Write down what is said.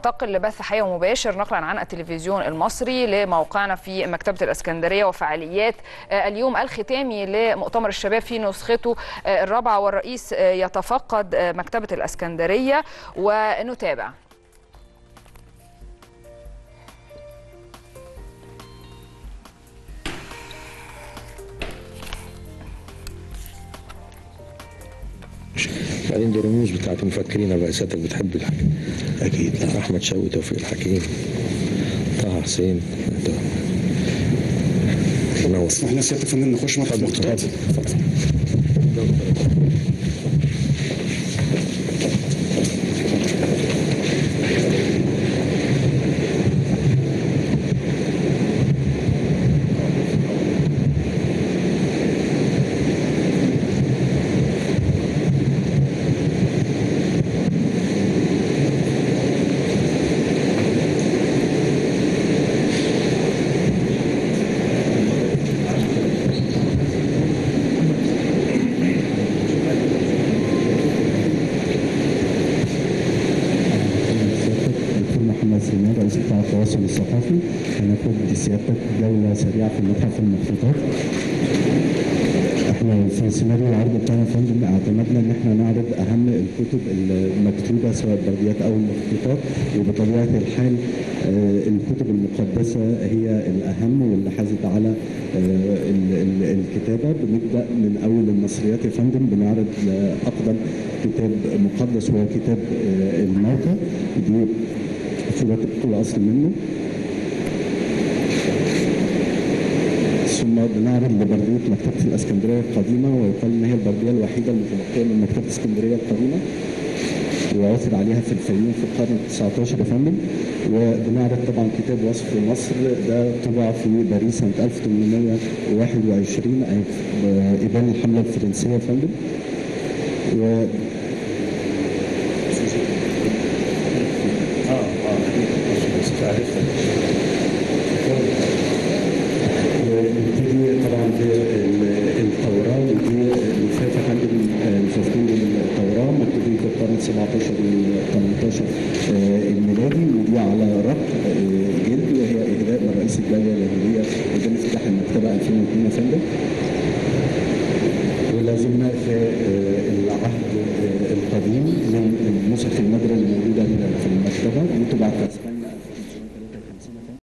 ننتقل لبث حي ومباشر نقلا عن التلفزيون المصري لموقعنا في مكتبة الإسكندرية وفعاليات اليوم الختامي لمؤتمر الشباب في نسخته الرابعة والرئيس يتفقد مكتبة الإسكندرية ونتابع بعدين دي رموز بتاعت المفكرين بقى سيادتك بتحب الحكي اكيد احمد شوقي توفيق الحكيم طه حسين منور احنا سياده الفنان نخش متحف المخطوطات محمد سليمان رئيس قطاع التواصل الثقافي هناخد سيادتك جولة سريعة في متحف المخطوطات احنا في سيناريو العرض بتاعنا يا فندم اعتمدنا ان احنا نعرض اهم الكتب المكتوبه سواء البرديات او المخطوطات وبطبيعه الحال آه، الكتب المقدسه هي الاهم واللي حازت على آه، ال- ال- الكتابه بنبدا من اول المصريات يا فندم بنعرض اقدم كتاب مقدس وهو كتاب آه، الموتى دي صورة الأصل منه ثم بنعرض لبردية مكتبة الإسكندرية القديمة ويقال إن هي البردية الوحيدة المتبقية من مكتبة اسكندرية القديمة وعثر عليها في الفيوم في القرن ال 19 يا فندم وبنعرض طبعا كتاب وصف مصر ده طبع في باريس سنة 1821 أي في إبان الحملة الفرنسية يا فندم و ونبتدي طبعا بالتوراة ودي لفافة عندنا لفافتين التوراة مكتوبين في القرن 17 وال 18 آه، الميلادي ودي على رق آه، جلد وهي إهداء من رئيس الدولة اليهودية قدام افتتاح المكتبة 2002 يا فندم ولا زلنا في آه، العهد آه، القديم من النسخ النادرة اللي موجودة في المكتبة دي طبعت